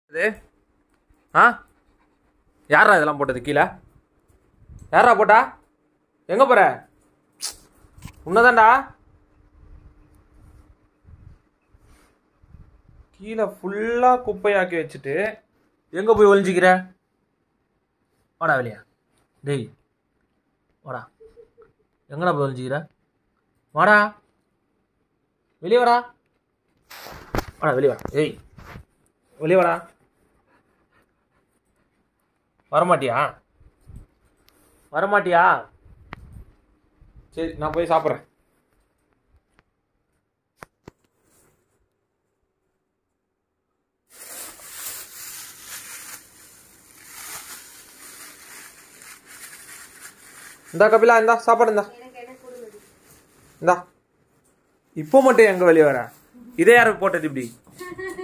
இது ஆ யாரா இதெல்லாம் போட்டது கீழே யாரா போட்டா எங்க போற உன்னதான்டா கீழே ஃபுல்லா குப்பையாக்கி வச்சுட்டு எங்க போய் ஒளிஞ்சிக்கிற வாடா வெளியா டேய் வாடா எங்கடா போய் ஒளிஞ்சிக்கிற வாடா வெளியே வாடா வாடா வெளியே வாடா ஏய் வெளியே வாடா வரமாட்டியா வரமாட்டியா சரி நான் போய் சாப்பிட்றேன் இந்தா கபிலா இந்தா சாப்பாடு இந்தா இந்தா இப்போ மட்டும் எங்க வெளியே வர இதே யாருக்கு போட்டது இப்படி